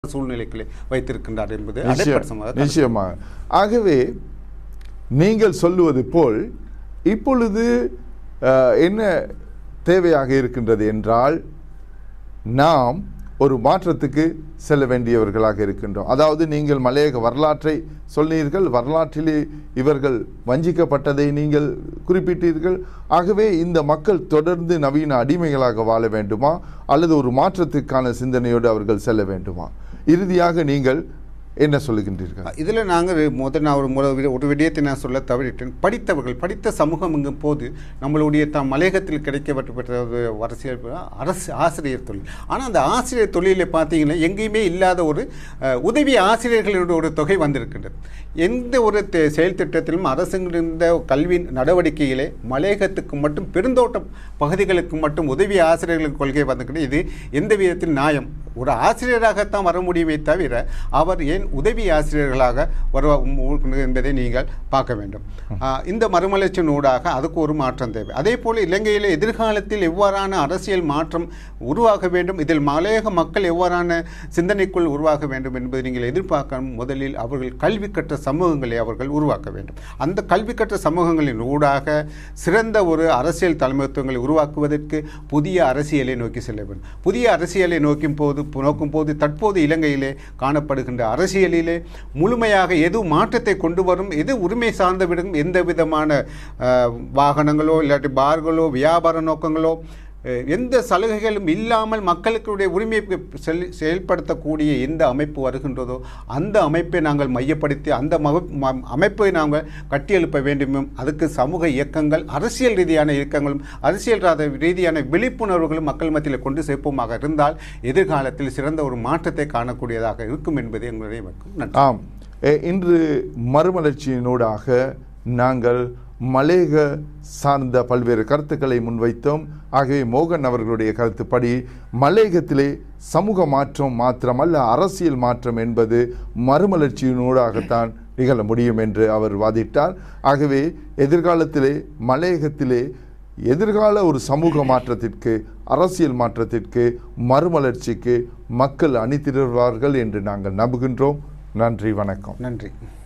சூழ்நிலைகளை வைத்திருக்கின்றார் என்பது நிச்சயம், அடைப்படுத்தமாக நிச்சயமாக ஆகவே நீங்கள் சொல்லுவது போல் இப்பொழுது அஹ், என்ன தேவையாக இருக்கின்றது என்றால் நாம் ஒரு மாற்றத்துக்கு செல்ல வேண்டியவர்களாக இருக்கின்றோம் அதாவது நீங்கள் மலையக வரலாற்றை சொன்னீர்கள் வரலாற்றிலே இவர்கள் வஞ்சிக்கப்பட்டதை நீங்கள் குறிப்பிட்டீர்கள் ஆகவே இந்த மக்கள் தொடர்ந்து நவீன அடிமைகளாக வாழ வேண்டுமா அல்லது ஒரு மாற்றத்துக்கான சிந்தனையோடு அவர்கள் செல்ல வேண்டுமா இறுதியாக நீங்கள் என்ன சொல்லுகின்றீர்கள் இதில் நாங்கள் முதல் நான் ஒரு முறை வி- ஒரு விடயத்தை நான் சொல்ல தவறிட்டேன் படித்தவர்கள் படித்த சமூகம் எங்கும் போது நம்மளுடைய த மலையகத்தில் கிடைக்கப்பட்ட ஒரு அரசியல் ப- அரசு ஆசிரியர் தொழில் ஆனால் அந்த ஆசிரியர் தொழிலில் பார்த்தீங்கன்னா எங்கேயுமே இல்லாத ஒரு அஹ், உதவி ஆசிரியர்களோட ஒரு தொகை வந்திருக்கின்றது எந்த ஒரு தே- செயல் திட்டத்திலும் அரசுங்கிருந்த கல்வி நடவடிக்கையிலே மலையகத்துக்கு மட்டும் பெருந்தோட்ட பகுதிகளுக்கு மட்டும் உதவி ஆசிரியர்களுக்கு கொள்கை வந்திருக்கிறது இது எந்த விதத்தில் நியாயம் ஒரு ஆசிரியராகத்தான் வர முடியுமே தவிர அவர் ஏன் உதவி ஆசிரியர்களாக வர என்பதை நீங்கள் பார்க்க வேண்டும் ஆஹ் இந்த மறுமலர்ச்சியின் ஊடாக அதுக்கு ஒரு மாற்றம் தேவை அதே போல் இலங்கையில் எதிர்காலத்தில் எவ்வாறான அரசியல் மாற்றம் உருவாக வேண்டும் இதில் மலையக மக்கள் எவ்வாறான சிந்தனைக்குள் உருவாக வேண்டும் என்பதை நீங்கள் எதிர்பார்க்க முதலில் அவர்கள் கல்வி கற்ற சமூகங்களை அவர்கள் உருவாக்க வேண்டும் அந்த கல்வி கற்ற சமூகங்களின் ஊடாக சிறந்த ஒரு அரசியல் தலைமைத்துவங்களை உருவாக்குவதற்கு புதிய அரசியலை நோக்கி செல்ல வேண்டும் புதிய அரசியலை நோக்கும் போது நோக்கும் போது தற்போது இலங்கையிலே காணப்படுகின்ற அரசியலிலே முழுமையாக எது மாற்றத்தை கொண்டு வரும் எது உரிமை சார்ந்த விடும் எந்த விதமான அஹ், வாகனங்களோ இல்லாட்டி பார்களோ வியாபார நோக்கங்களோ அஹ், எந்த சலுகைகளும் இல்லாமல் மக்களுடைய உரிமையை செல் செயல்படுத்தக்கூடிய எந்த அமைப்பு வருகின்றதோ அந்த அமைப்பை நாங்கள் மையப்படுத்தி அந்த மக- ம- அமைப்பை நாங்கள் கட்டியெழுப்ப வேண்டும் அதுக்கு சமூக இயக்கங்கள் அரசியல் ரீதியான இயக்கங்களும் அரசியல் ராத- ரீதியான விழிப்புணர்வுகளும் மக்கள் மத்தியில் கொண்டு சேர்ப்போமாக இருந்தால் எதிர்காலத்தில் சிறந்த ஒரு மாற்றத்தை காணக்கூடியதாக இருக்கும் என்பது எங்களுடைய வணக்கம். நன்றி ஆம் எ- இன்று மறுமலர்ச்சியினூடாக நாங்கள் மலேக சார்ந்த பல்வேறு கருத்துக்களை முன்வைத்தோம் ஆகவே மோகன் அவர்களுடைய கருத்துப்படி மலேகத்திலே சமூக மாற்றம் மாத்திரமல்ல அரசியல் மாற்றம் என்பது மறுமலர்ச்சியினூடாகத்தான் நிகழ முடியும் என்று அவர் வாதிட்டார் ஆகவே எதிர்காலத்திலே மலையகத்திலே எதிர்கால ஒரு சமூக மாற்றத்திற்கு அரசியல் மாற்றத்திற்கு மறுமலர்ச்சிக்கு மக்கள் அணிதிரள்வார்கள் என்று நாங்கள் நம்புகின்றோம் நன்றி வணக்கம் நன்றி